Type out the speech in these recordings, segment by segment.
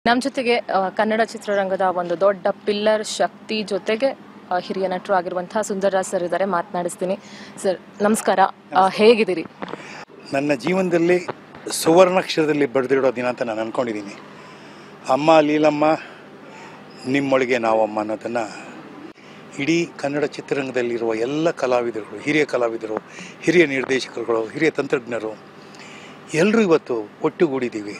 ನಮ್ಮ ಜೊತೆಗೆ ಆ, ಕನ್ನಡ ಚಿತ್ರರಂಗದ ಒಂದು ದೊಡ್ಡ ಪಿಲ್ಲರ್ ಶಕ್ತಿ ಜೊತೆಗೆ ಆ, ಹಿರಿಯ ನಟರು ಆಗಿರುವಂತಹ ಸುಂದರರಾಜ್ ಸರ್ ಇದ್ದಾರೆ ಮಾತನಾಡಿಸ್ತೀನಿ ಸರ್ ನಮಸ್ಕಾರ ಆ, ಹೇಗಿದ್ದೀರಿ ನನ್ನ ಜೀವನದಲ್ಲಿ ಸುವರ್ಣಾಕ್ಷರದಲ್ಲಿ ಬರೆದಿಡೋ ದಿನ ಅಂತ ನಾನು ಅಂದ್ಕೊಂಡಿದ್ದೀನಿ ಅಮ್ಮ ಲೀಲಮ್ಮ ನಿಮ್ಮೊಳಗೆ ನಾವಮ್ಮ ಅನ್ನೋದನ್ನು ಇಡೀ ಕನ್ನಡ ಚಿತ್ರರಂಗದಲ್ಲಿರುವ ಎಲ್ಲ ಕಲಾವಿದರು ಹಿರಿಯ ಕಲಾವಿದರು ಹಿರಿಯ ನಿರ್ದೇಶಕರುಗಳು ಹಿರಿಯ ತಂತ್ರಜ್ಞರು ಎಲ್ಲರೂ ಇವತ್ತು ಒಟ್ಟುಗೂಡಿದ್ದೀವಿ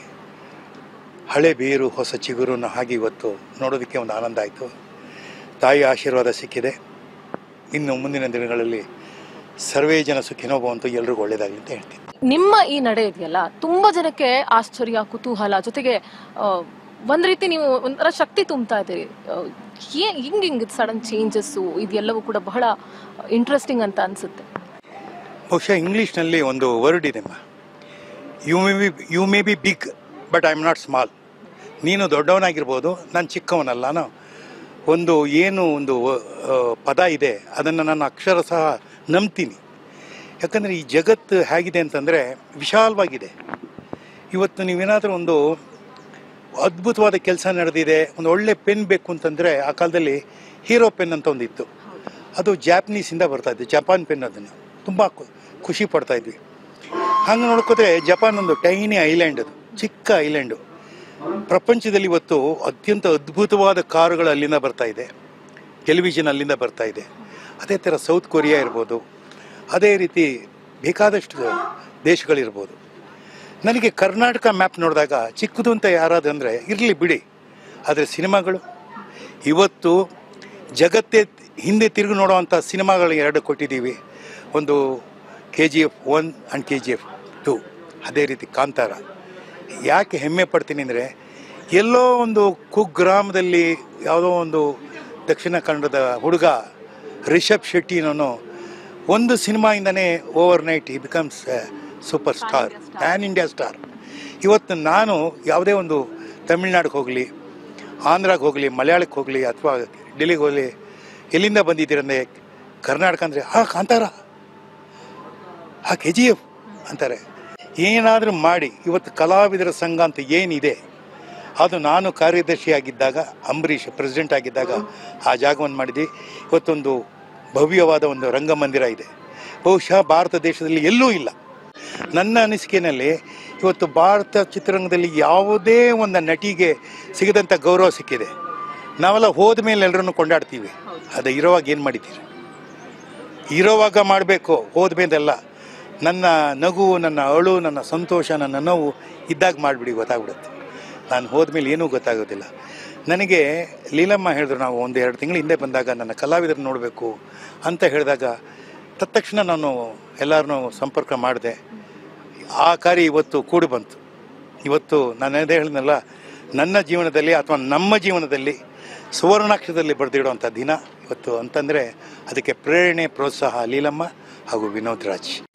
ಹಳೆ ಬೇರು ಹೊಸ ಚಿಗುರನ್ನು ಹಾಗೆ ಇವತ್ತು ನೋಡೋದಕ್ಕೆ ಒಂದು ಆನಂದ ಆಯಿತು ತಾಯಿ ಆಶೀರ್ವಾದ ಸಿಕ್ಕಿದೆ ಇನ್ನು ಮುಂದಿನ ದಿನಗಳಲ್ಲಿ ಸರ್ವೇ ಜನ ಸುಖಿನೋ ಭವಂತು ಎಲ್ರಿಗೂ ಒಳ್ಳೆಯದಾಗಲಿ ಅಂತ ಹೇಳ್ತೀನಿ ನಿಮ್ಮ ಈ ನಡೆ ಇದೆಯಲ್ಲ ತುಂಬಾ ಜನಕ್ಕೆ ಆಶ್ಚರ್ಯ ಕುತೂಹಲ ಜೊತೆಗೆ ಆ, ಒಂದ್ ರೀತಿ ನೀವು ಒಂಥರ ಶಕ್ತಿ ತುಂಬ್ತಾ ಇದ್ದೀರಿ ಆ, ಏ- ಹಿಂಗ್ ಹಿಂಗ್ ಸಡನ್ ಚೇಂಜಸ್ಸು ಇದೆಲ್ಲವೂ ಕೂಡ ಬಹಳ ಇಂಟ್ರೆಸ್ಟಿಂಗ್ ಅಂತ ಅನ್ಸುತ್ತೆ ಬಹುಶಃ ಇಂಗ್ಲೀಷ್ನಲ್ಲಿ ಒಂದು ವರ್ಡ್ ಇದೆಮ್ಮ you may be you may be big but I am not small ನೀನು ದೊಡ್ಡವನಾಗಿರ್ಬೋದು ನಾನು ಚಿಕ್ಕವನಲ್ಲ ನಾನು ಒಂದು ಏನು ಒಂದು ಆ, ಪದ ಇದೆ ಅದನ್ನು ನಾನು ಅಕ್ಷರ ಸಹ ನಂಬ್ತೀನಿ ಯಾಕಂದರೆ ಈ ಜಗತ್ತು ಹೇಗಿದೆ ಅಂತಂದರೆ ವಿಶಾಲವಾಗಿದೆ ಇವತ್ತು ನೀವೇನಾದರೂ ಒಂದು ಅದ್ಭುತವಾದ ಕೆಲಸ ನಡೆದಿದೆ ಒಂದು ಒಳ್ಳೆ ಪೆನ್ ಬೇಕು ಅಂತಂದರೆ ಆ ಕಾಲದಲ್ಲಿ ಹೀರೋ ಪೆನ್ ಅಂತ ಒಂದಿತ್ತು ಅದು ಜಾಪನೀಸಿಂದ ಬರ್ತಾ ಇತ್ತು ಜಪಾನ್ ಪೆನ್ ಅದನ್ನು ತುಂಬ ಖುಷಿ ಪಡ್ತಾ ಇದ್ವಿ ಹಂಗೆ ನೋಡ್ಕೋದ್ರೆ ಜಪಾನ್ ಒಂದು ಟೈನಿ ಐಲ್ಯಾಂಡ್ ಅದು ಚಿಕ್ಕ ಐಲ್ಯಾಂಡು ಪ್ರಪಂಚದಲ್ಲಿ ಇವತ್ತು ಅತ್ಯಂತ ಅದ್ಭುತವಾದ ಕಾರುಗಳು ಅಲ್ಲಿಂದ ಬರ್ತಾ ಇದೆ ಟೆಲಿವಿಷನ್ ಅಲ್ಲಿಂದ ಬರ್ತಾ ಇದೆ ಅದೇ ಥರ ಸೌತ್ ಕೊರಿಯಾ ಇರ್ಬೋದು ಅದೇ ರೀತಿ ಬೇಕಾದಷ್ಟು ದೇಶಗಳಿರ್ಬೋದು ನನಗೆ ಕರ್ನಾಟಕ ಮ್ಯಾಪ್ ನೋಡಿದಾಗ ಚಿಕ್ಕದು ಅಂತ ಯಾರಾದ್ರು ಅಂದರೆ ಇರಲಿ ಬಿಡಿ ಆದರೆ ಸಿನಿಮಾಗಳು ಇವತ್ತು ಜಗತ್ತೇ ಹಿಂದೆ ತಿರುಗಿ ನೋಡುವಂಥ ಸಿನಿಮಾಗಳು ಎರಡು ಕೊಟ್ಟಿದ್ದೀವಿ ಒಂದು K G F one and K G F two ಅದೇ ರೀತಿ ಕಾಂತಾರ ಯಾಕೆ ಹೆಮ್ಮೆ ಪಡ್ತೀನಿ ಅಂದರೆ ಎಲ್ಲೋ ಒಂದು ಕುಗ್ರಾಮದಲ್ಲಿ ಯಾವುದೋ ಒಂದು ದಕ್ಷಿಣ ಕನ್ನಡದ ಹುಡುಗ ರಿಷಬ್ ಶೆಟ್ಟಿನವನು ಒಂದು ಸಿನಿಮಾಯಿಂದನೇ ಓವರ್ ನೈಟ್ ಈ becomes super star pan India star ಇವತ್ತು ನಾನು ಯಾವುದೇ ಒಂದು ತಮಿಳ್ನಾಡಿಗೆ ಹೋಗಲಿ ಆಂಧ್ರಾಗೆ ಹೋಗಲಿ ಮಲಯಾಳಕ್ಕೆ ಹೋಗಲಿ ಅಥವಾ ಡೆಲ್ಲಿಗೆ ಹೋಗಲಿ ಎಲ್ಲಿಂದ ಬಂದಿದ್ದೀರಂದ್ರೆ ಕರ್ನಾಟಕ ಅಂದರೆ ಆ ಕಾಂತಾರ ಆ ಕೆ ಜಿ ಎಫ್ ಅಂತಾರೆ ಏನಾದರೂ ಮಾಡಿ ಇವತ್ತು ಕಲಾವಿದರ ಸಂಘ ಅಂತ ಏನಿದೆ ಅದು ನಾನು ಕಾರ್ಯದರ್ಶಿಯಾಗಿದ್ದಾಗ ಅಂಬರೀಷ್ ಪ್ರೆಸಿಡೆಂಟ್ ಆಗಿದ್ದಾಗ ಆ ಜಾಗವನ್ನು ಮಾಡಿದ್ವಿ ಇವತ್ತೊಂದು ಭವ್ಯವಾದ ಒಂದು ರಂಗಮಂದಿರ ಇದೆ ಬಹುಶಃ ಭಾರತ ದೇಶದಲ್ಲಿ ಎಲ್ಲೂ ಇಲ್ಲ ನನ್ನ ಅನಿಸಿಕೆಯಲ್ಲಿ ಇವತ್ತು ಭಾರತ ಚಿತ್ರರಂಗದಲ್ಲಿ ಯಾವುದೇ ಒಂದು ನಟಿಗೆ ಸಿಗದಂಥ ಗೌರವ ಸಿಕ್ಕಿದೆ ನಾವೆಲ್ಲ ಹೋದ ಮೇಲೆ ಎಲ್ಲರನ್ನು ಕೊಂಡಾಡ್ತೀವಿ ಅದು ಇರೋವಾಗ ಏನು ಮಾಡಿದ್ದೀರಿ ಇರೋವಾಗ ಮಾಡಬೇಕು ಹೋದ್ಮೇಲೆಲ್ಲ ನನ್ನ ನಗು ನನ್ನ ಅಳು ನನ್ನ ಸಂತೋಷ ನನ್ನ ನೋವು ಇದ್ದಾಗ ಮಾಡಿಬಿಡಿ ಗೊತ್ತಾಗ್ಬಿಡುತ್ತೆ ನಾನು ಹೋದ್ಮೇಲೆ ಏನೂ ಗೊತ್ತಾಗೋದಿಲ್ಲ ನನಗೆ ಲೀಲಮ್ಮ ಹೇಳಿದ್ರು ನಾವು ಒಂದು ಎರಡು ತಿಂಗಳ ಹಿಂದೆ ಬಂದಾಗ ನನ್ನ ಕಲಾವಿದರನ್ನು ನೋಡಬೇಕು ಅಂತ ಹೇಳಿದಾಗ ತತ್ಕ್ಷಣ ನಾನು ಎಲ್ಲರನ್ನೂ ಸಂಪರ್ಕ ಮಾಡಿದೆ ಆ ಕಾರ್ಯ ಇವತ್ತು ಕೂಡಿ ಬಂತು ಇವತ್ತು ನಾನು ಅದೇ ಹೇಳಿದ್ನಲ್ಲ ನನ್ನ ಜೀವನದಲ್ಲಿ ಅಥವಾ ನಮ್ಮ ಜೀವನದಲ್ಲಿ ಸುವರ್ಣಾಕ್ಷರದಲ್ಲಿ ಬರೆದಿಡುವಂಥ ದಿನ ಇವತ್ತು ಅಂತಂದರೆ ಅದಕ್ಕೆ ಪ್ರೇರಣೆ ಪ್ರೋತ್ಸಾಹ ಲೀಲಮ್ಮ ಹಾಗೂ ವಿನೋದ್ ರಾಜ್